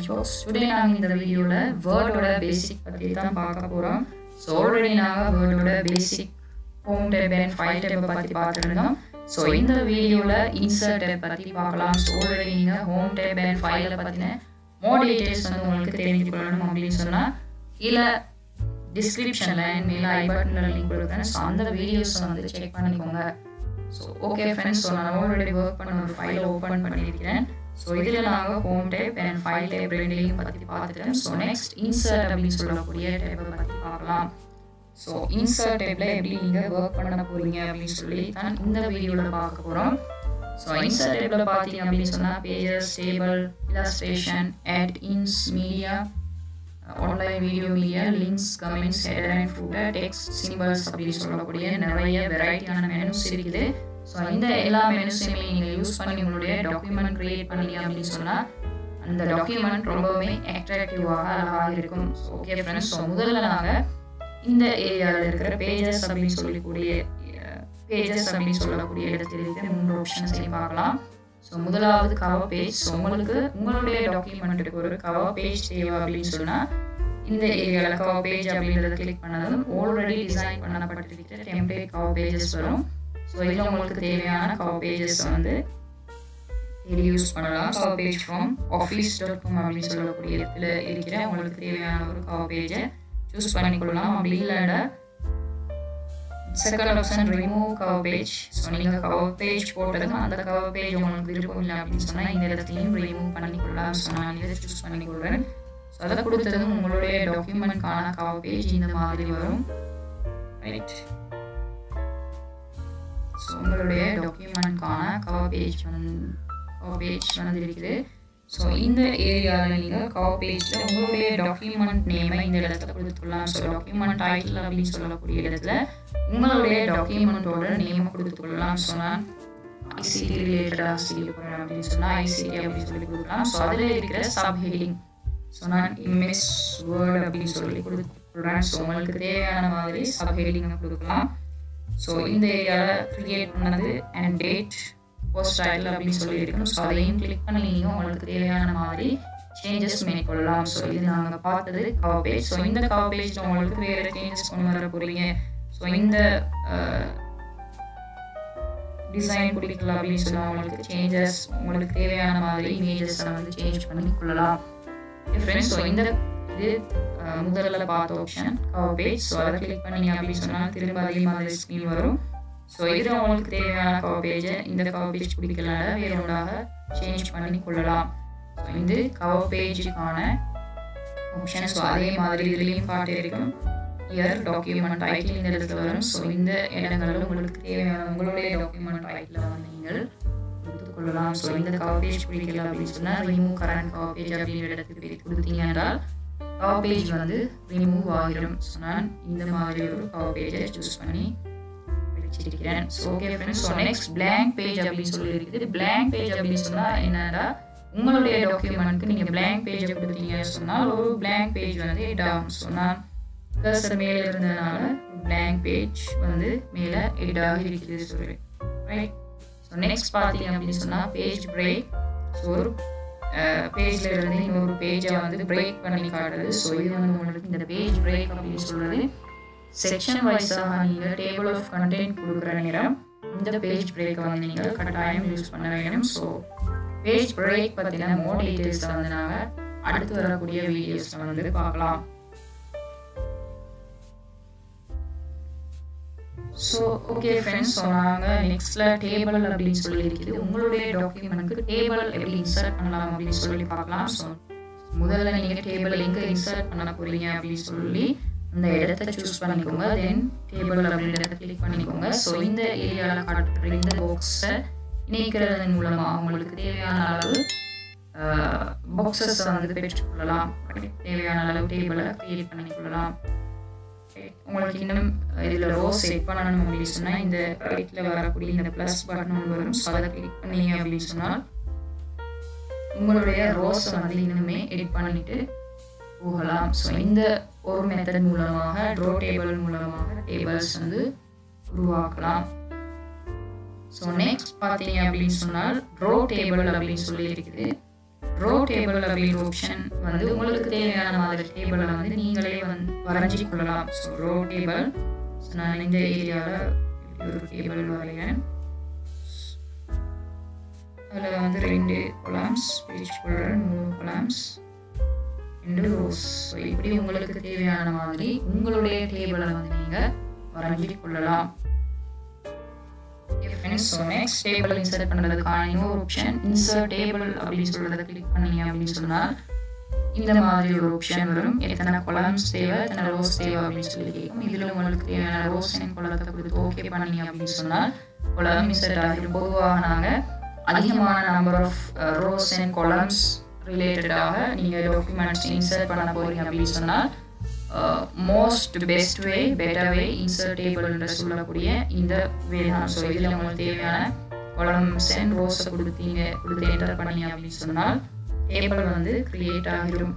knowledge box today நாங்கள் இந்த வீடியோவில் வேர்டோட பேசிக் பற்றி தான் பார்க்க போகிறோம் ஸோ ஆல்ரெடி நாங்கள் வேர்டோட basic home tab and file டேப்பை பற்றி பார்த்துருந்தோம் ஸோ இந்த வீடியோவில் இன்சர்ட் டேப் பற்றி பார்க்கலாம் ஸோ ஆல்ரெடி நீங்கள் ஹோம் டேப் அண்ட் ஃபைலை பற்றின மோர் டீட்டெயில்ஸ் வந்து உங்களுக்கு தெரிஞ்சு கொள்ளணும் அப்படின்னு சொன்னால் கீழே டிஸ்கிரிப்ஷனில் அண்ட் மேலே ஐ பட்டனில் லிங்க் கொடுக்குறேன் ஸோ அந்த வீடியோஸை வந்து செக் பண்ணிக்கோங்க ஸோ ஓகே ஃப்ரெண்ட்ஸ் ஸோ நான் ஆல்ரெடி ஒர்க் பண்ண ஒரு ஃபைலை ஓப்பன் பண்ணியிருக்கிறேன் ஸோ இதில் நாங்கள் home tab and file tab ரெண்டையும் பற்றி பார்த்துட்டேன் ஸோ நெக்ஸ்ட் இன்சர்ட் அப்படின்னு சொல்லக்கூடிய டேப்பை பற்றி பார்க்கலாம் ஸோ இன்சர்ட் டேப்பில் எப்படி நீங்கள் ஒர்க் பண்ண போகிறீங்க அப்படின்னு சொல்லி தான் இந்த வீடியோவில் பார்க்க போகிறோம் ஸோ இன்சர்ட் டேப்பில் பார்த்தீங்க அப்படின்னு சொன்னால் pages table illustration add ins media online video media links comments header and footer text symbols அப்படின்னு சொல்லக்கூடிய நிறைய வெரைட்டியான மெனுஸ் இருக்குது ஸோ இந்த எல்லா மெனுஸையுமே நீங்கள் யூஸ் பண்ணி உங்களுடைய டாக்குமெண்ட் க்ரியேட் பண்ணீங்க அப்படின்னு சொன்னால் அந்த டாக்குமெண்ட் ரொம்பவுமே அட்ராக்டிவாக அழகாக இருக்கும் ஓகே ஃப்ரெண்ட்ஸ் ஸோ முதல்ல நாங்கள் இந்த ஏரியாவில் இருக்கிற பேஜஸ் அப்படின்னு சொல்லக்கூடிய பேஜஸ் அப்படின்னு சொல்லக்கூடிய இடத்துல இருக்கிற மூன்று ஆப்ஷன்ஸையும் பார்க்கலாம் ஸோ முதலாவது கவர் பேஜ் ஸோ உங்களுக்கு உங்களுடைய டாக்குமெண்ட்டுக்கு ஒரு கவர் பேஜ் தேவை அப்படின்னு சொன்னால் இந்த ஏரியாவில் கவர் பேஜ் அப்படின்றத கிளிக் பண்ணதும் ஆல்ரெடி டிசைன் பண்ணப்பட்டிருக்கிற டெம்ப்ளேட் கவர் பேஜஸ் வரும் ஸோ இதில் உங்களுக்கு தேவையான கவர் பேஜஸ் வந்து இது யூஸ் பண்ணலாம் cover page from Office dot com அப்படின்னு சொல்லக்கூடிய இடத்துல இருக்கிற உங்களுக்கு தேவையான ஒரு கவர் பேஜை சூஸ் பண்ணிக்கொள்ளலாம் அப்படி இல்லைடா second option remove cover page so நீங்கள் கவர் பேஜ் போட்டதும் அந்த கவர் பேஜ் உங்களுக்கு விருப்பம் இல்லை அப்படின்னு சொன்னால் இந்த இடத்துலையும் ரிமூவ் பண்ணிக்கொள்ளலாம் ஸோ நான் இதை சூஸ் பண்ணிக்கொள்கிறேன் ஸோ அதை கொடுத்ததும் உங்களுடைய டாக்குமெண்ட்கான கவர் பேஜ் இந்த மாதிரி வரும் ரைட் ஸோ உங்களுடைய டாக்குமெண்ட்கான கவர் பேஜ் வந்து கவர் பேஜ் வந்து இருக்குது ஸோ இந்த ஏரியாவில் நீங்கள் கவர் பேஜில் உங்களுடைய டாக்குமெண்ட் நேமை இந்த இடத்துல கொடுத்துக்கலாம் ஸோ டாக்குமெண்ட் டைட்டில் அப்படின்னு சொல்லக்கூடிய இடத்துல உங்களுடைய டாக்குமெண்ட்டோட நேமை கொடுத்துக்கொள்ளலாம் ஸோ நான் ஐசிடி ரிலேட்டடாக செய்ய போகிறேன் அப்படின்னு சொன்னால் ஐசிடி அப்படின்னு சொல்லி கொடுக்கலாம் ஸோ அதில் இருக்கிற சப் ஹெடிங் ஸோ நான் இம்எஸ் வேர்டு அப்படின்னு சொல்லி கொடுத்துக்கொள்கிறேன் ஸோ உங்களுக்கு தேவையான மாதிரி சப் ஹெடிங்கை கொடுக்கலாம் ஸோ இந்த ஏரியாவில் க்ரியேட் பண்ணது அண்ட் டேட் போஸ்ட் டைட்டில் அப்படின்னு சொல்லி இருக்கும் ஸோ அதையும் கிளிக் பண்ணி நீங்கள் உங்களுக்கு தேவையான மாதிரி சேஞ்சஸ் மேற்கொள்ளலாம் ஸோ இது நாங்கள் பார்த்தது கவர் பேஜ் ஸோ இந்த கவர் பேஜில் உங்களுக்கு வேறு சேஞ்சஸ் கொண்டு வர போகிறீங்க ஸோ இந்த டிசைன் பிடிக்கல அப்படின்னு சொன்னால் உங்களுக்கு சேஞ்சஸ் உங்களுக்கு தேவையான மாதிரி இமேஜஸை வந்து சேஞ்ச் பண்ணி கொள்ளலாம் ஃப்ரெண்ட்ஸ் ஸோ இந்த இது முதல்ல பார்த்த ஆப்ஷன் கவர் பேஜ் ஸோ அதை கிளிக் பண்ணீங்க அப்படின்னு சொன்னால் திரும்ப அதே மாதிரி ஸ்க்ரீன் வரும் ஸோ இதில் உங்களுக்கு தேவையான கவர் பேஜை இந்த கவர் பேஜ் பிடிக்கலனால வேறு ஒன்றாக சேஞ்ச் பண்ணி கொள்ளலாம் ஸோ இது கவர் பேஜுக்கான ஆப்ஷன் ஸோ அதே மாதிரி இதுலேயும் காட்டியிருக்கும் இயர் டாக்குமெண்ட் டைட்டில் இந்த இடத்துல வரும் ஸோ இந்த இடங்களில் உங்களுக்கு தேவையான உங்களுடைய டாக்குமெண்ட் டைட்டில் வந்து நீங்கள் கொடுத்துக்கொள்ளலாம் ஸோ இந்த கவர் பேஜ் பிடிக்கல அப்படின்னு சொன்னால் ரிமூவ் கரண்ட் கவர் பேஜ் அப்படின்ற இடத்துக்கு கொடுத்தீங்க என்றால் கவர் பேஜ் வந்து ரிமூவ் ஆகிடும் ஸோ நான் இந்த மாதிரி ஒரு கவர் பேஜை சூஸ் பண்ணி வச்சிருக்கிறேன் so okay friends so next blank page அப்படின்னு சொல்லி இருக்குது பிளாங்க் பேஜ் அப்படின்னு சொன்னால் என்னடா உங்களுடைய டாக்குமெண்ட்க்கு நீங்கள் பிளாங்க் பேஜை கொடுத்தீங்கன்னு சொன்னால் ஒரு பிளாங்க் பேஜ் வந்து இடாகும் ஸோ நான் கர்சர் மேலே இருந்ததுனால பிளாங்க் பேஜ் வந்து மேலே எட்டாக இருக்குது சொல்லி ரைட் ஸோ நெக்ஸ்ட் பார்த்தீங்க அப்படின்னு சொன்னால் பேஜ் பிரேக் ஸோ ஒரு பேஜில் இருந்து இன்னொரு பேஜை வந்து பிரேக் பண்ணி காட்டுறது ஸோ இது வந்து உங்களுக்கு இந்த பேஜ் பிரேக் அப்படின்னு சொல்கிறது செக்ஷன் வைஸாக நீங்கள் டேபிள் ஆஃப் கண்டென்ட் கொடுக்குற நேரம் இந்த பேஜ் பிரேக்கை வந்து நீங்கள் கட்டாயம் யூஸ் பண்ண வேணும் ஸோ பேஜ் பிரேக் பற்றின மோர் டீட்டெயில்ஸை வந்து நாங்கள் அடுத்து வரக்கூடிய வீடியோஸில் வந்து பார்க்கலாம் ஸோ ஓகே ஃப்ரெண்ட்ஸ் ஸோ நாங்கள் நெக்ஸ்ட்டில் டேபிள் அப்படின்னு சொல்லி இருக்குது உங்களுடைய டாக்குமெண்ட்டுக்கு டேபிள் எப்படி இன்சர்ட் பண்ணலாம் அப்படின்னு சொல்லி பார்க்கலாம் ஸோ முதல்ல நீங்கள் டேபிள் எங்கே இன்சர்ட் பண்ண போகிறீங்க அப்படின்னு சொல்லி அந்த இடத்த சூஸ் பண்ணிக்கோங்க தென் டேபிள் அப்படின்றத கிளிக் பண்ணிக்கோங்க ஸோ இந்த ஏரியாவில் காட்டுற இந்த பாக்ஸை இணைக்கிறதன் மூலமாக உங்களுக்கு தேவையான அளவு பாக்ஸஸ் வந்து பெற்றுக்கொள்ளலாம் தேவையான அளவு டேபிளை கிரியேட் பண்ணிக்கொள்ளலாம் உங்களுக்கு இன்னும் இதில் ரோஸ் செட் பண்ணணும் அப்படின்னு சொன்னால் இந்த ரைட்டில் வரக்கூடிய இந்த ப்ளஸ் பட்டன் வரும் ஸோ அதை கிளிக் பண்ணீங்க அப்படின்னு சொன்னால் உங்களுடைய ரோஸை வந்து இன்னுமே எடிட் பண்ணிட்டு போகலாம் ஸோ இந்த ஒரு மெத்தட் மூலமாக ட்ரோ டேபிள் மூலமாக டேபிள்ஸ் வந்து உருவாக்கலாம் ஸோ நெக்ஸ்ட் பார்த்தீங்க அப்படின்னு சொன்னால் ட்ரோ டேபிள் அப்படின்னு சொல்லி இருக்குது ரோ டேபிள் அப்படின்ற ஆப்ஷன் வந்து உங்களுக்கு தேவையான மாதிரி டேபிளை வந்து நீங்களே வந்து வரைஞ்சி கொள்ளலாம் ஸோ ரோ டேபிள் ஸோ நான் இந்த ஏரியாவில் ஒரு டேபிள் வரைகிறேன் அதில் வந்து ரெண்டு கொலாம்ஸ் பேஜ் கொள்கிறேன் மூணு கொலாம்ஸ் ரெண்டு ரோஸ் ஸோ இப்படி உங்களுக்கு தேவையான மாதிரி உங்களுடைய டேபிளை வந்து நீங்கள் வரைஞ்சி கொள்ளலாம் friends so next table insert பண்ணுறதுக்கான இன்னொரு ஆப்ஷன் இன்சர்ட் டேபிள் அப்படின்னு சொல்கிறத கிளிக் பண்ணீங்க அப்படின்னு சொன்னால் இந்த மாதிரி ஒரு ஆப்ஷன் வரும் எத்தனை கொலம்ஸ் தேவை எத்தனை ரோஸ் தேவை அப்படின்னு சொல்லி கேட்கும் இதில் உங்களுக்கு தேவையான ரோஸ் அண்ட் கொலத்தை கொடுத்து ஓகே பண்ணீங்க அப்படின்னு சொன்னால் கொலம் இன்சர்ட் ஆகிடும் பொதுவாக நாங்கள் அதிகமான number of rows and columns ரிலேட்டடாக நீங்கள் டாக்குமெண்ட்ஸ் இன்சர்ட் பண்ண போகிறீங்க அப்படின்னு சொன்னால் most best way better way insert டேபிள்ன்ற சொல்லக்கூடிய இந்த வே தான் ஸோ இதில் உங்களுக்கு தேவையான கொலம்ஸ் அண்ட் ரோஸை கொடுத்தீங்க கொடுத்து என்டர் பண்ணீங்க அப்படின்னு சொன்னால் டேபிள் வந்து கிரியேட் ஆகிடும்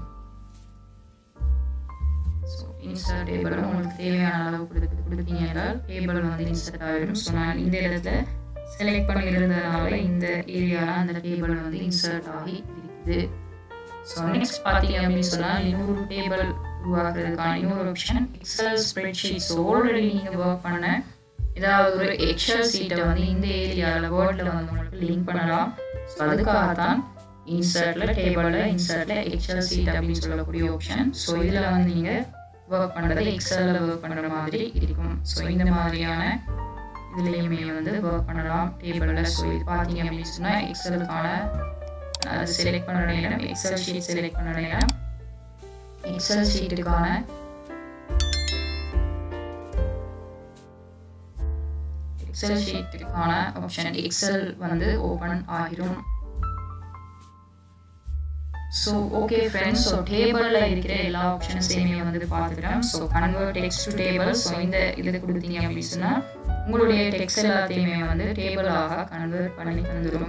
ஸோ இன்சர்ட் டேபிள் உங்களுக்கு தேவையான அளவு கொடுத்து கொடுத்தீங்க என்றால் டேபிள் வந்து இன்சர்ட் ஆகிடும் ஸோ நான் இந்த இடத்துல செலக்ட் பண்ணியிருந்ததுனால இந்த ஏரியாவில் அந்த டேபிள் வந்து இன்சர்ட் ஆகி இருக்குது ஸோ நெக்ஸ்ட் பார்த்தீங்க அப்படின்னு சொன்னால் இன்னொரு டேபிள் உருவாக்குறதுக்கான இன்னொரு ஆப்ஷன் எக்ஸல் ஸ்ப்ரெட்ஷீட்ஸ் ஆல்ரெடி நீங்கள் ஒர்க் பண்ண ஏதாவது ஒரு எக்ஸல் சீட்டை வந்து இந்த ஏரியாவில் வேர்டில் வந்து உங்களுக்கு லிங்க் பண்ணலாம் ஸோ அதுக்காக தான் இன்சர்ட்டில் டேபிளில் இன்சர்ட்டில் எக்ஸல் சீட் அப்படின்னு சொல்லக்கூடிய ஆப்ஷன் ஸோ இதில் வந்து நீங்கள் ஒர்க் பண்ணுறது எக்ஸலில் ஒர்க் பண்ணுற மாதிரி இருக்கும் ஸோ இந்த மாதிரியான இதுலேயுமே வந்து ஒர்க் பண்ணலாம் டேபிளில் ஸோ இது பார்த்தீங்க அப்படின்னு சொன்னால் எக்ஸலுக்கான அது செலக்ட் பண்ணுற நேரம் எக்ஸல் ஷீட் செலக்ட் பண்ணுற நேரம் எக்ஸல் ஷீட்டுக்கான எக்ஸல் ஷீட்டுக்கான ஆப்ஷன் எக்ஸல் வந்து ஓப்பன் ஆகிரும் ஸோ ஓகே ஃப்ரெண்ட்ஸ் ஸோ டேபிளில் இருக்கிற எல்லா ஆப்ஷன்ஸையுமே வந்து பார்த்துக்கிறேன் so convert text to table so இந்த இது கொடுத்தீங்க அப்படின்னு சொன்னால் உங்களுடைய டெக்ஸ்ட் எல்லாத்தையுமே வந்து டேபிளாக கன்வெர்ட் பண்ணி தந்துடும்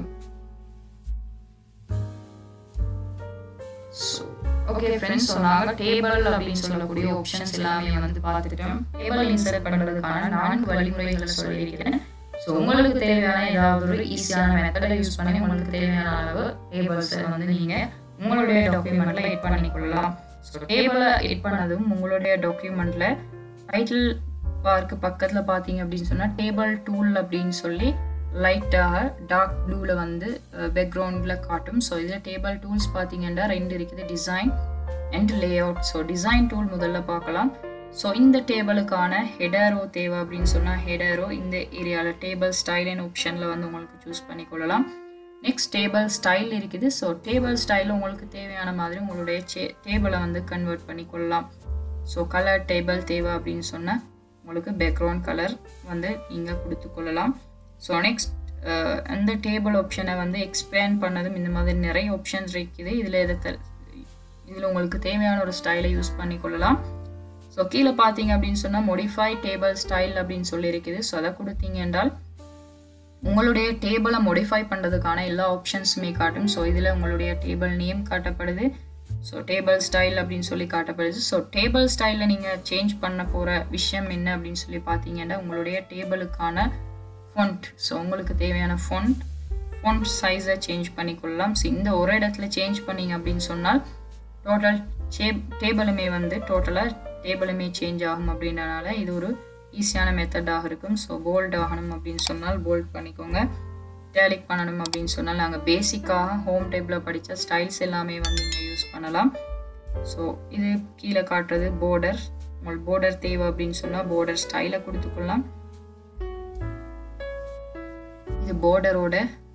ஓகே ஃப்ரெண்ட்ஸ் ஸோ நாங்கள் டேபிள் அப்படின்னு சொல்லக்கூடிய ஆப்ஷன்ஸ் எல்லாமே வந்து பார்த்துட்டோம் டேபிள் இன்சர்ட் பண்ணுறதுக்கான நான்கு வழிமுறைகளை சொல்லியிருக்கிறேன் ஸோ உங்களுக்கு தேவையான ஏதாவது ஒரு ஈஸியான மெத்தடை யூஸ் பண்ணி உங்களுக்கு தேவையான அளவு டேபிள்ஸை வந்து நீங்கள் உங்களுடைய டாக்குமெண்ட்ல எட் பண்ணிக்கொள்ளலாம் ஸோ டேபிளை எட் பண்ணதும் உங்களுடைய டாக்குமெண்ட்ல டைட்டில் பார்க்கு பக்கத்தில் பார்த்தீங்க அப்படின்னு சொன்னால் டேபிள் டூல் அப்படின்னு சொல்லி லைட்டாக டார்க் ப்ளூவில் வந்து பேக்ரவுண்டில் காட்டும் ஸோ இதில் டேபிள் டூல்ஸ் பார்த்தீங்கன்னா ரெண்டு இருக்குது design and layout so design tool முதல்ல பார்க்கலாம் ஸோ இந்த டேபிளுக்கான ஹெடரோ தேவை அப்படின்னு சொன்னால் ஹெடரோ இந்த ஏரியாவில் டேபிள் ஸ்டைல் அண்ட் ஆப்ஷனில் வந்து உங்களுக்கு சூஸ் பண்ணிக்கொள்ளலாம் நெக்ஸ்ட் டேபிள் ஸ்டைல் இருக்குது ஸோ டேபிள் ஸ்டைல் உங்களுக்கு தேவையான மாதிரி உங்களுடைய சே டேபிளை வந்து கன்வெர்ட் பண்ணிக்கொள்ளலாம் ஸோ கலர் டேபிள் தேவை அப்படின்னு சொன்னால் உங்களுக்கு பேக்ரவுண்ட் கலர் வந்து நீங்கள் கொடுத்துக்கொள்ளலாம் ஸோ நெக்ஸ்ட் அந்த டேபிள் ஆப்ஷனை வந்து எக்ஸ்பேண்ட் பண்ணதும் இந்த மாதிரி நிறைய ஆப்ஷன்ஸ் இருக்குது இதில் எதை இதில் உங்களுக்கு தேவையான ஒரு ஸ்டைலை யூஸ் பண்ணிக்கொள்ளலாம் ஸோ கீழே பார்த்தீங்க அப்படின்னு சொன்னால் மொடிஃபை டேபிள் ஸ்டைல் அப்படின்னு சொல்லி இருக்குது ஸோ அதை கொடுத்தீங்க என்றால் உங்களுடைய டேபிளை மொடிஃபை பண்ணுறதுக்கான எல்லா ஆப்ஷன்ஸுமே காட்டும் ஸோ இதில் உங்களுடைய டேபிள் நேம் காட்டப்படுது ஸோ டேபிள் ஸ்டைல் அப்படின்னு சொல்லி காட்டப்படுது ஸோ டேபிள் ஸ்டைலில் நீங்கள் சேஞ்ச் பண்ண போகிற விஷயம் என்ன அப்படின்னு சொல்லி பார்த்தீங்கன்னா உங்களுடைய டேபிளுக்கான ஃபொண்ட் ஸோ உங்களுக்கு தேவையான ஃபொண்ட் ஃபொண்ட் சைஸை சேஞ்ச் பண்ணிக்கொள்ளலாம் ஸோ இந்த ஒரு இடத்துல சேஞ்ச் பண்ணிங்க அப்படின்னு சொன்னால் டோட்டல் சே டேபிளுமே வந்து டோட்டலாக டேபிளுமே சேஞ்ச் ஆகும் அப்படின்றனால இது ஒரு ஈஸியான மெத்தடாக இருக்கும் ஸோ போல்ட் ஆகணும் அப்படின்னு சொன்னால் போல்ட் பண்ணிக்கோங்க டேலிக் பண்ணணும் அப்படின்னு சொன்னால் நாங்கள் பேசிக்காக ஹோம் டேபிளில் படித்த ஸ்டைல்ஸ் எல்லாமே வந்து இங்கே யூஸ் பண்ணலாம் ஸோ இது கீழே காட்டுறது போர்டர் உங்களுக்கு போர்டர் தேவை அப்படின்னு சொன்னால் போர்டர் ஸ்டைலை கொடுத்துக்கொள்ளலாம் இது போர்டரோட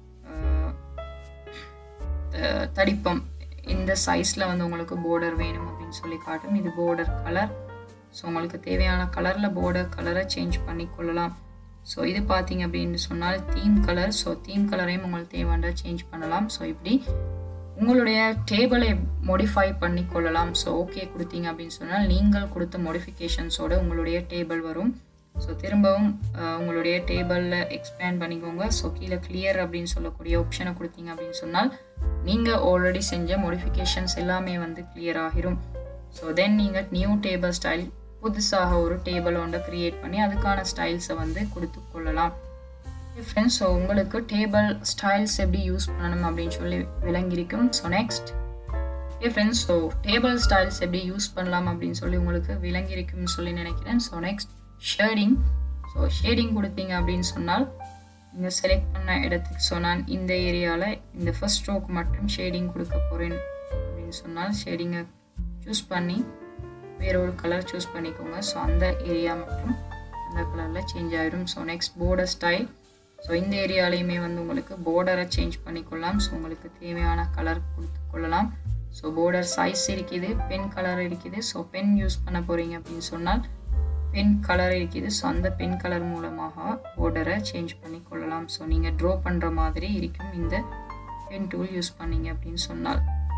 தடிப்பம் இந்த சைஸில் வந்து உங்களுக்கு போர்டர் வேணும் அப்படின்னு சொல்லி காட்டும் இது போர்டர் கலர் ஸோ உங்களுக்கு தேவையான கலரில் போர்டர் கலரை சேஞ்ச் பண்ணி கொள்ளலாம் ஸோ இது பார்த்தீங்க அப்படின்னு சொன்னால் தீம் கலர் ஸோ தீம் கலரையும் உங்களுக்கு தேவையான சேஞ்ச் பண்ணலாம் ஸோ இப்படி உங்களுடைய டேபிளை மோடிஃபை பண்ணி கொள்ளலாம் ஸோ ஓகே கொடுத்தீங்க அப்படின்னு சொன்னால் நீங்கள் கொடுத்த மோடிஃபிகேஷன்ஸோட உங்களுடைய டேபிள் வரும் ஸோ திரும்பவும் உங்களுடைய டேபிளில் எக்ஸ்பேண்ட் பண்ணிக்கோங்க ஸோ கீழே கிளியர் அப்படின்னு சொல்லக்கூடிய ஆப்ஷனை கொடுத்தீங்க அப்படின்னு சொன்னால் நீங்கள் ஆல்ரெடி செஞ்ச மோடிஃபிகேஷன்ஸ் எல்லாமே வந்து கிளியர் ஆகிரும் ஸோ தென் நீங்கள் நியூ டேபிள் ஸ்டைல் புதுசாக ஒரு டேபிள் ஒன்றை க்ரியேட் பண்ணி அதுக்கான ஸ்டைல்ஸை வந்து கொடுத்து கொள்ளலாம் ஃப்ரெண்ட்ஸ் ஸோ உங்களுக்கு டேபிள் ஸ்டைல்ஸ் எப்படி யூஸ் பண்ணணும் அப்படின்னு சொல்லி விளங்கியிருக்கும் so next okay friends so table styles எப்படி யூஸ் பண்ணலாம் அப்படின்னு சொல்லி உங்களுக்கு விளங்கியிருக்கும்னு சொல்லி நினைக்கிறேன் so next shading so shading கொடுத்தீங்க அப்படின்னு சொன்னால் நீங்கள் செலக்ட் பண்ண இடத்துக்கு ஸோ நான் இந்த ஏரியாவில் இந்த ஃபர்ஸ்ட் ஸ்ட்ரோக் மட்டும் ஷேடிங் கொடுக்க போகிறேன் அப்படின்னு சொன்னால் ஷேடிங்கை சூஸ் பண்ணி வேற ஒரு கலர் சூஸ் பண்ணிக்கோங்க ஸோ அந்த ஏரியா மட்டும் அந்த கலரில் சேஞ்ச் ஆயிடும் so next border style so இந்த ஏரியாலையுமே வந்து உங்களுக்கு போர்டரை சேஞ்ச் பண்ணிக்கொள்ளலாம் ஸோ உங்களுக்கு தேவையான கலர் கொடுத்து கொள்ளலாம் ஸோ போர்டர் சைஸ் இருக்குது பென் கலர் இருக்குது ஸோ பென் யூஸ் பண்ண போகிறீங்க அப்படின்னு சொன்னால் பென் கலர் இருக்குது ஸோ அந்த பென் கலர் மூலமாக போர்டரை சேஞ்ச் பண்ணி கொள்ளலாம் ஸோ நீங்கள் ட்ரா பண்ணுற மாதிரி இருக்கும் இந்த பென் டூல் யூஸ் பண்ணீங்க அப்படின்னு சொன்னால்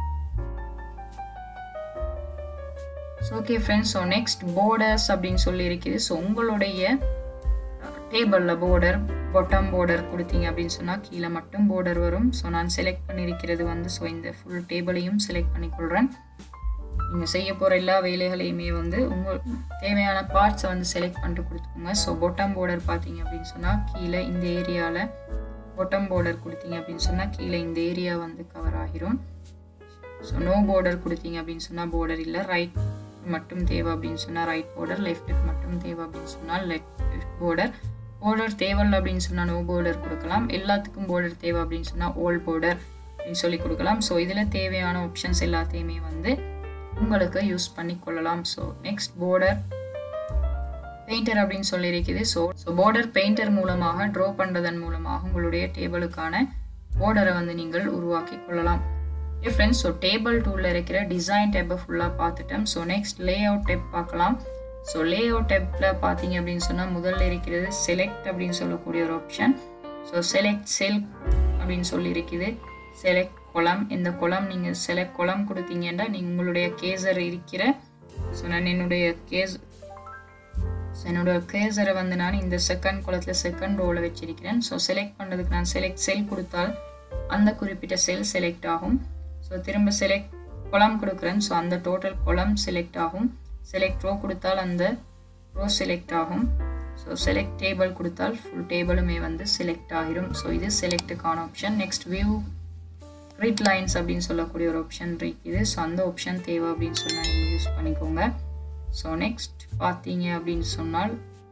so okay friends so next borders அப்படின்னு சொல்லி இருக்குது ஸோ உங்களுடைய டேபிளில் போர்டர் பொட்டம் போர்டர் கொடுத்தீங்க அப்படின்னு சொன்னால் கீழே மட்டும் போர்டர் வரும் ஸோ நான் செலக்ட் பண்ணியிருக்கிறது வந்து ஸோ இந்த ஃபுல் டேபிளையும் செலக்ட் பண்ணிக்கொள்கிறேன் நீங்கள் செய்ய போகிற எல்லா வேலைகளையுமே வந்து உங்கள் தேவையான பார்ட்ஸை வந்து செலக்ட் பண்ணிட்டு கொடுத்துக்கோங்க ஸோ பொட்டம் போர்டர் பார்த்தீங்க அப்படின்னு சொன்னால் கீழே இந்த ஏரியாவில் பொட்டம் போர்டர் கொடுத்தீங்க அப்படின்னு சொன்னால் கீழே இந்த ஏரியா வந்து கவர் ஆகிரும் ஸோ நோ போர்டர் கொடுத்தீங்க அப்படின்னு சொன்னால் போர்டர் இல்லை ரைட் மட்டும் தேவை அப்படின்னு சொன்னால் ரைட் போர்டர் லெஃப்ட்டுக்கு மட்டும் தேவை அப்படின்னு சொன்னால் லெஃப்ட் போர்டர் போர்டர் தேவையில்லை அப்படின்னு சொன்னால் நோ போர்டர் கொடுக்கலாம் எல்லாத்துக்கும் போர்டர் தேவை அப்படின்னு சொன்னால் ஓல்ட் போர்டர் அப்படின்னு சொல்லி கொடுக்கலாம் ஸோ இதில் தேவையான ஆப்ஷன்ஸ் எல்லாத்தையுமே வந்து உங்களுக்கு யூஸ் பண்ணி கொள்ளலாம் ஸோ நெக்ஸ்ட் போர்டர் பெயிண்டர் அப்படின்னு சொல்லி இருக்குது ஸோ ஸோ போர்டர் பெயிண்டர் மூலமாக ட்ரா பண்ணுறதன் மூலமாக உங்களுடைய டேபிளுக்கான போர்டரை வந்து நீங்கள் உருவாக்கி கொள்ளலாம் ஓகே ஃப்ரெண்ட்ஸ் ஸோ டேபிள் டூலில் இருக்கிற டிசைன் டேப்பை ஃபுல்லாக பார்த்துட்டோம் so next layout tab பார்க்கலாம் ஸோ லே அவுட் டெப்பில் பார்த்தீங்க அப்படின்னு சொன்னால் முதல்ல இருக்கிறது செலக்ட் அப்படின்னு சொல்லக்கூடிய ஒரு ஆப்ஷன் ஸோ செலக்ட் செல் அப்படின்னு சொல்லி இருக்குது செலக்ட் குளம் இந்த குளம் நீங்கள் செலக்ட் குளம் கொடுத்தீங்கன்னா நீங்கள் உங்களுடைய கேசர் இருக்கிற ஸோ நான் என்னுடைய கேஸ் ஸோ என்னோட கேசரை வந்து நான் இந்த செகண்ட் குளத்தில் செகண்ட் ரோவில் வச்சிருக்கிறேன் ஸோ செலக்ட் பண்ணுறதுக்கு நான் செலக்ட் செல் கொடுத்தால் அந்த குறிப்பிட்ட செல் செலக்ட் ஆகும் ஸோ திரும்ப செலக்ட் குளம் கொடுக்குறேன் ஸோ அந்த டோட்டல் குளம் செலக்ட் ஆகும் செலக்ட் ரோ கொடுத்தால் அந்த ரோ செலக்ட் ஆகும் ஸோ செலக்ட் டேபிள் கொடுத்தால் ஃபுல் டேபிளுமே வந்து செலக்ட் ஆகிரும் ஸோ இது செலக்டுக்கான option next view grid lines அப்படின்னு சொல்லக்கூடிய ஒரு ஆப்ஷன் இருக்குது ஸோ அந்த ஆப்ஷன் தேவை அப்படின்னு சொன்னால் நீங்கள் யூஸ் பண்ணிக்கோங்க ஸோ நெக்ஸ்ட் பார்த்தீங்க அப்படின்னு சொன்னால்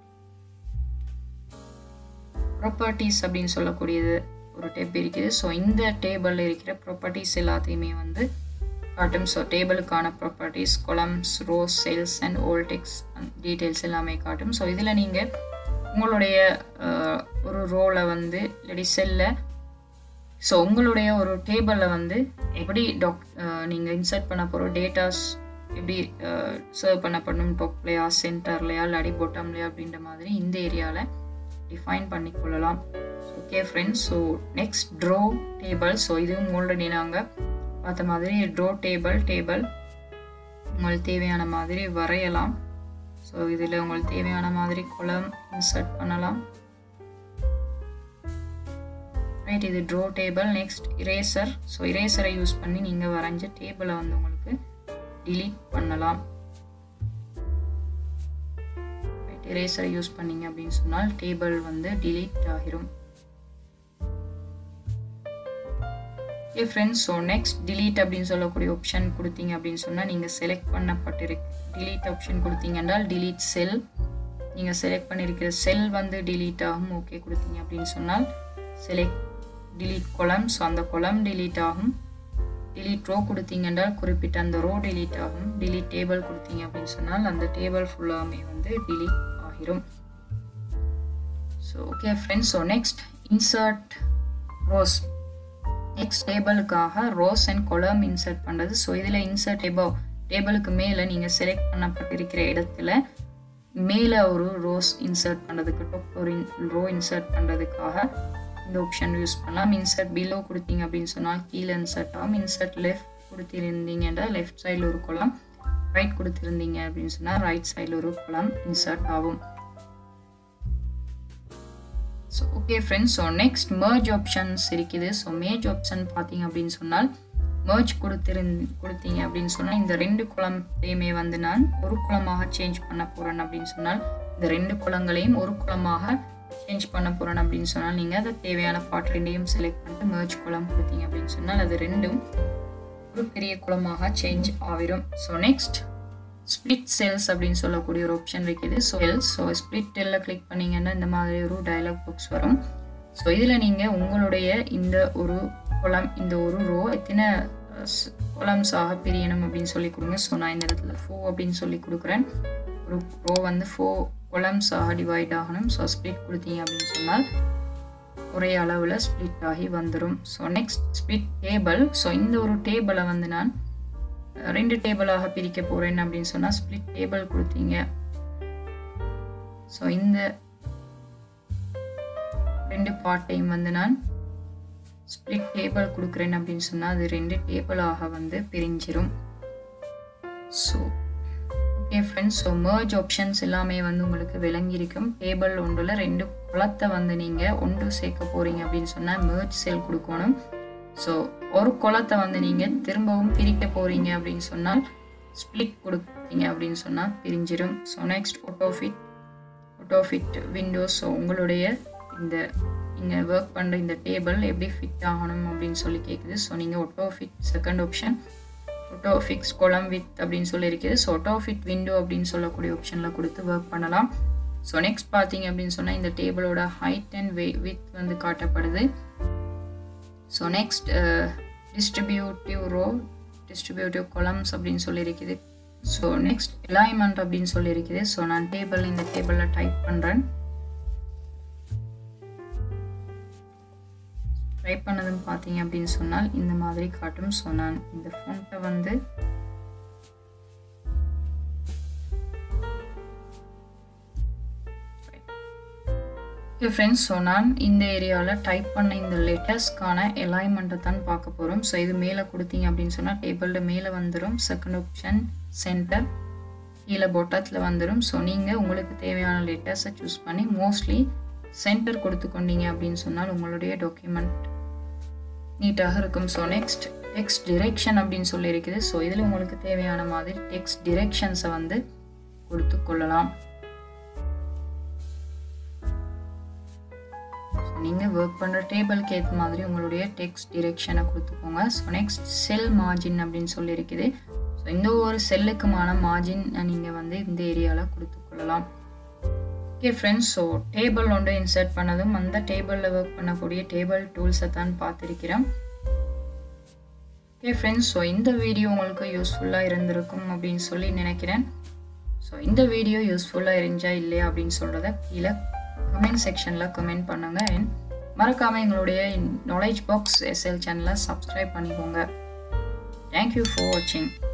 ப்ராப்பர்ட்டிஸ் அப்படின்னு சொல்லக்கூடியது ஒரு டேப் இருக்குது ஸோ இந்த டேபிளில் இருக்கிற ப்ராப்பர்ட்டிஸ் எல்லாத்தையுமே வந்து காட்டும் ஸோ டேபிளுக்கான properties columns rows cells and alt text details எல்லாமே காட்டும் ஸோ இதில் நீங்கள் உங்களுடைய ஒரு ரோலை வந்து இல்லாட்டி செல்ல ஸோ உங்களுடைய ஒரு டேபிளில் வந்து எப்படி டாக் நீங்கள் இன்சர்ட் பண்ண போகிற டேட்டாஸ் எப்படி சர்வ் பண்ணப்படணும் டாப்லையா சென்டர்லையா இல்லாட்டி பொட்டம்லையா அப்படின்ற மாதிரி இந்த ஏரியாவில் டிஃபைன் பண்ணிக்கொள்ளலாம் okay friends so next draw table so இதுவும் ஆல்ரெடி நாங்கள் பார்த்த மாதிரி ட்ரோ டேபிள் டேபிள் உங்களுக்கு தேவையான மாதிரி வரையலாம் ஸோ இதில் உங்களுக்கு தேவையான மாதிரி குளம் இன்சர்ட் பண்ணலாம் ரைட் இது draw table next eraser so இரேசரை யூஸ் பண்ணி நீங்கள் வரைஞ்ச டேபிளை வந்து உங்களுக்கு டிலீட் பண்ணலாம் இரேசரை யூஸ் பண்ணீங்க அப்படின்னு சொன்னால் டேபிள் வந்து டிலீட் ஆகிரும் okay friends so next delete அப்படின்னு சொல்லக்கூடிய ஆப்ஷன் கொடுத்தீங்க அப்படின்னு சொன்னால் நீங்கள் செலக்ட் பண்ணப்பட்டிருக்கு டிலீட் ஆப்ஷன் கொடுத்தீங்க என்றால் டிலீட் செல் நீங்கள் செலக்ட் பண்ணியிருக்கிற செல் வந்து டிலீட் ஆகும் ஓகே கொடுத்தீங்க அப்படின்னு சொன்னால் செலக்ட் டிலீட் கொலம் ஸோ அந்த கொலம் டிலீட் ஆகும் டிலீட் ரோ கொடுத்தீங்க என்றால் குறிப்பிட்ட அந்த ரோ டிலீட் ஆகும் டிலீட் டேபிள் கொடுத்தீங்க அப்படின்னு சொன்னால் அந்த டேபிள் ஃபுல்லாமே வந்து டிலீட் ஆகிரும் so okay friends so next insert rows next டேபிளுக்காக ரோஸ் அண்ட் கொலம் இன்சர்ட் பண்ணுறது ஸோ இதில் இன்சர்ட் டேபிள் டேபிளுக்கு மேலே நீங்கள் செலக்ட் பண்ணப்பட்டிருக்கிற இடத்துல மேலே ஒரு ரோஸ் இன்சர்ட் பண்ணுறதுக்கு டாப் ஒரு ரோ இன்சர்ட் பண்ணுறதுக்காக இந்த ஆப்ஷன் யூஸ் பண்ணலாம் இன்சர்ட் பிலோ கொடுத்தீங்க அப்படின்னு சொன்னால் கீழே இன்சர்ட் ஆகும் இன்சர்ட் லெஃப்ட் கொடுத்திருந்தீங்கன்னா லெஃப்ட் சைடில் ஒரு குளம் ரைட் கொடுத்துருந்தீங்க அப்படின்னு சொன்னால் ரைட் சைடில் ஒரு குளம் இன்சர்ட் ஆகும் so okay friends so next merge options இருக்குது ஸோ மேஜ் ஆப்ஷன் பார்த்தீங்க அப்படின்னு சொன்னால் மர்ஜ் கொடுத்திருந் கொடுத்தீங்க அப்படின்னு சொன்னால் இந்த ரெண்டு குளத்தையுமே வந்து நான் ஒரு குளமாக சேஞ்ச் பண்ண போகிறேன் அப்படின்னு சொன்னால் இந்த ரெண்டு குளங்களையும் ஒரு குளமாக சேஞ்ச் பண்ண போகிறேன் அப்படின்னு சொன்னால் நீங்கள் அதை தேவையான பார்ட் ரெண்டையும் செலக்ட் பண்ணிட்டு மர்ஜ் குளம் கொடுத்தீங்க அப்படின்னு சொன்னால் அது ரெண்டும் ஒரு பெரிய குளமாக சேஞ்ச் ஆகிரும் ஸோ நெக்ஸ்ட் ஸ்பிளிட் செல்ஸ் அப்படின்னு சொல்லக்கூடிய ஒரு ஆப்ஷன் இருக்குது ஸோ செல்ஸ் ஸோ ஸ்பிளிட் எல்லாம் கிளிக் பண்ணிங்கன்னா இந்த மாதிரி ஒரு டயலாக் பாக்ஸ் வரும் ஸோ இதில் நீங்கள் உங்களுடைய இந்த ஒரு குளம் இந்த ஒரு ரோ எத்தனை கொலம்ஸாக பிரியணும் அப்படின்னு சொல்லி கொடுங்க ஸோ நான் இந்த இடத்துல ஃபோ அப்படின்னு சொல்லி கொடுக்குறேன் ஒரு ரோ வந்து ஃபோ கொலம்ஸாக டிவைட் ஆகணும் ஸோ ஸ்ப்ளிட் கொடுத்தீங்க அப்படின்னு சொன்னால் ஒரே அளவில் ஸ்ப்ளிட் ஆகி வந்துடும் so next split table so இந்த ஒரு டேபிளை வந்து நான் ரெண்டு டேபிளாக பிரிக்க போகிறேன் அப்படின்னு சொன்னால் ஸ்ப்ளிட் டேபிள் கொடுத்தீங்க ஸோ இந்த ரெண்டு பார்ட்டையும் வந்து நான் ஸ்ப்ளிட் டேபிள் கொடுக்குறேன் அப்படின்னு சொன்னால் அது ரெண்டு டேபிளாக வந்து பிரிஞ்சிரும் so okay friends so merge options எல்லாமே வந்து உங்களுக்கு விளங்கியிருக்கும் டேபிள் ஒன்றில் ரெண்டு குளத்தை வந்து நீங்கள் ஒன்று சேர்க்க போகிறீங்க அப்படின்னு சொன்னால் மர்ஜ் செல் கொடுக்கணும் ஸோ ஒரு குளத்தை வந்து நீங்கள் திரும்பவும் பிரிக்க போகிறீங்க அப்படின்னு சொன்னால் ஸ்ப்ளிட் கொடுத்தீங்க அப்படின்னு சொன்னால் பிரிஞ்சிடும் so next autofit autofit windows so உங்களுடைய இந்த நீங்கள் ஒர்க் பண்ணுற இந்த டேபிள் எப்படி ஃபிட் ஆகணும் அப்படின்னு சொல்லி கேட்குது ஸோ நீங்கள் autofit second option auto fix column width அப்படின்னு சொல்லி இருக்குது ஸோ ஒட்டோ ஃபிட் விண்டோ அப்படின்னு சொல்லக்கூடிய ஆப்ஷனில் கொடுத்து ஒர்க் பண்ணலாம் ஸோ நெக்ஸ்ட் பார்த்தீங்க அப்படின்னு சொன்னால் இந்த டேபிளோட ஹைட் அண்ட் வே வித் வந்து காட்டப்படுது so next distributive row distributive columns அப்படின்னு சொல்லி இருக்குது ஸோ நெக்ஸ்ட் அலைன்மெண்ட் அப்படின்னு சொல்லி இருக்குது ஸோ நான் டேபிள் இந்த டேபிளில் டைப் பண்ணுறேன் டைப் பண்ணதும் பார்த்தீங்க அப்படின்னு சொன்னால் இந்த மாதிரி காட்டும் ஸோ நான் இந்த ஃபோன்ட்டை வந்து ஓகே ஃப்ரெண்ட்ஸ் ஸோ நான் இந்த ஏரியாவில் டைப் பண்ண இந்த லெட்டர்ஸ்க்கான அலைன்மெண்ட்டை தான் பார்க்க போகிறோம் ஸோ இது மேலே கொடுத்தீங்க அப்படின்னு சொன்னால் டேபிளோட மேலே வந்துடும் செகண்ட் ஆப்ஷன் சென்டர் கீழே பொட்டத்தில் வந்துடும் ஸோ நீங்கள் உங்களுக்கு தேவையான லெட்டர்ஸை சூஸ் பண்ணி மோஸ்ட்லி சென்டர் கொடுத்து கொண்டீங்க அப்படின்னு சொன்னால் உங்களுடைய டாக்குமெண்ட் நீட்டாக இருக்கும் ஸோ நெக்ஸ்ட் டெக்ஸ்ட் டிரெக்ஷன் அப்படின்னு சொல்லி இருக்குது ஸோ இதில் உங்களுக்கு தேவையான மாதிரி டெக்ஸ்ட் டிரெக்ஷன்ஸை வந்து கொடுத்து கொள்ளலாம் நீங்கள் ஒர்க் பண்ணுற டேபிளுக்கு ஏற்ற மாதிரி உங்களுடைய டெக்ஸ்ட் டிரெக்ஷனை கொடுத்துக்கோங்க ஸோ நெக்ஸ்ட் செல் மார்ஜின் அப்படின்னு சொல்லி இருக்குது ஸோ இந்த ஒரு செல்லுக்குமான மார்ஜின் நீங்கள் வந்து இந்த ஏரியாவில் கொடுத்து கொள்ளலாம் ஓகே ஃப்ரெண்ட்ஸ் ஸோ டேபிள் ஒன்று இன்சர்ட் பண்ணதும் அந்த டேபிளில் ஒர்க் பண்ணக்கூடிய டேபிள் டூல்ஸை தான் பார்த்துருக்கிறேன் ஓகே ஃப்ரெண்ட்ஸ் ஸோ இந்த வீடியோ உங்களுக்கு யூஸ்ஃபுல்லாக இருந்திருக்கும் அப்படின்னு சொல்லி நினைக்கிறேன் ஸோ இந்த வீடியோ யூஸ்ஃபுல்லாக இருந்துச்சா இல்லையா அப்படின்னு சொல்கிறத கீழே கமெண்ட் செக்ஷனில் கமெண்ட் பண்ணுங்கள் அண்ட் மறக்காமல் எங்களுடைய நாலேஜ் பாக்ஸ் எஸ்எல் சேனலை சப்ஸ்கிரைப் பண்ணிக்கோங்க தேங்க்யூ ஃபார் வாட்சிங்